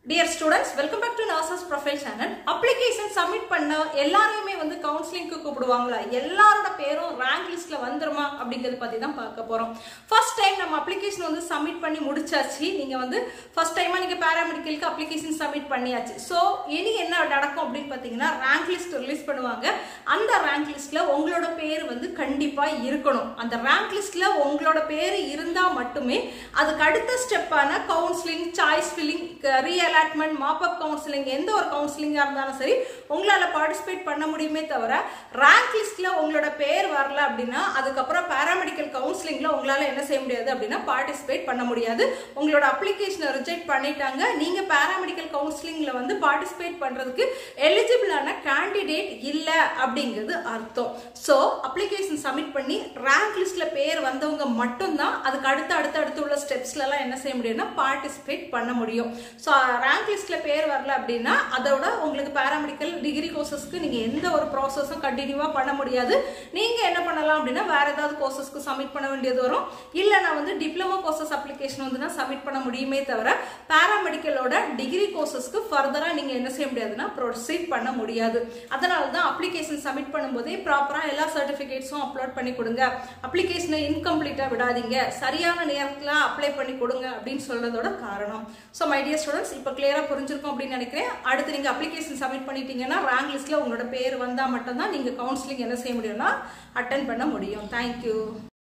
dear students welcome back to nurses profile channel application submit பண்ண எல்லாரையுமே வந்து கவுன்சிலிங்க்கு கூப்பிடுவாங்களா எல்லாரோட பேரும் ரேங்க் லிஸ்ட்ல வந்துருமா அப்படிங்கறது பத்தி தான் பார்க்க போறோம் ஃபர்ஸ்ட் டைம் நம்ம அப்ளிகேஷன் வந்து சப்மிட் பண்ணி முடிச்சாச்சு நீங்க வந்து ஃபர்ஸ்ட் டைமா நீங்க பேராமெடிக்கலுக்கு அப்ளிகேஷன் சப்மிட் பண்ணியாச்சு ஸோ இனி என்ன நடக்கும் அப்படின்னு பார்த்தீங்கன்னா ரேங்க் லிஸ்ட் ரிலீஸ் பண்ணுவாங்க அந்த ரேங்க் லிஸ்ட்ல உங்களோட பேர் வந்து கண்டிப்பா இருக்கணும் அந்த ரேங்க் லிஸ்ட்ல உங்களோட பேர் இருந்தா மட்டுமே அதுக்கு அடுத்த ஸ்டெப்பான counselling choice filling reallotment mop up counselling எந்த ஒரு கவுன்சிலிங்காக இருந்தாலும் சரி உங்களால் பார்ட்டிசிபேட் பண்ண முடியுமே தவிர ரேங்க் லிஸ்ட்ல உங்களோட பேர் வரல அப்படின்னா அதுக்கப்புறம் பேராமெடிக்கல் கவுன்சிலிங்ல உங்களால் என்ன செய்ய முடியாது அப்படின்னா பார்ட்டிசிபேட் பண்ண முடியாது உங்களோட அப்ளிகேஷனை ரிஜெக்ட் பண்ணிட்டாங்க நீங்க பேராமெடிக்கல் கவுன்சிலிங்ல வந்து பார்ட்டிசிபேட் பண்றதுக்கு எலிஜிபிளான கேண்டிடேட் இல்லை அப்படிங்கிறது அர்த்தம் ஸோ அப்ளிகேஷன் சப்மிட் பண்ணி ரேங்க் லிஸ்ட்ல பேர் வந்தவங்க மட்டும்தான் அதுக்கு அடுத்த அடுத்த அடுத்து உள்ள ஸ்டெப்ஸ்ல எல்லாம் என்ன செய்ய முடியும்னா பார்ட்டிசிபேட் பண்ண முடியும் ஸோ ரேங்க் லிஸ்ட்ல பேர் வரல அப்படின்னா அதோட உங்களுக்கு பேராமெடிக்கல் டிகிரி கோர்சஸ்க்கு நீங்க எந்த ஒரு ப்ராசஸும் கண்டினியூவா பண்ண முடியாது நீங்க என்ன பண்ணலாம் அப்படின்னா வேற ஏதாவது கோர்சஸ்க்கு சப்மிட் பண்ண வேண்டியது வரும் இல்ல நான் வந்து டிப்ளமோ கோர்சஸ் அப்ளிகேஷன் வந்து நான் சப்மிட் பண்ண முடியுமே தவிர பேராமெடிக்கலோட டிகிரி கோர்சஸ்க்கு ஃபர்தரா நீங்க என்ன செய்ய முடியாதுன்னா ப்ரொசீட் பண்ண முடியாது அதனால தான் அப்ளிகேஷன் சப்மிட் பண்ணும்போதே ப்ராப்பரா எல்லா சர்டிபிகேட்ஸும் அப்லோட் பண்ணி கொடுங்க அப்ளிகேஷனை இன்கம்ப்ளீட்டா விடாதீங்க சரியான நேரத்தில் அப்ளை பண்ணி கொடுங்க அப்படின்னு சொல்றதோட காரணம் ஸோ மை டியர் ஸ்டூடெண்ட்ஸ் இப்போ கிளியரா புரிஞ்சிருக்கும் அப்படின்னு நினைக்கிறேன் அடுத்து நீங்க அப்ளிகேஷன் சப்மிட் பண்ணிட்டீங்கன்னா ரேங்க் லிஸ்ட்ல உங்களோட பேர் வந்தா மட்டும்தான் நீங்க கவுன்சிலிங் என்ன செய்ய முடியும்னா அட்டன் பண்ண முடியும் தேங்க்யூ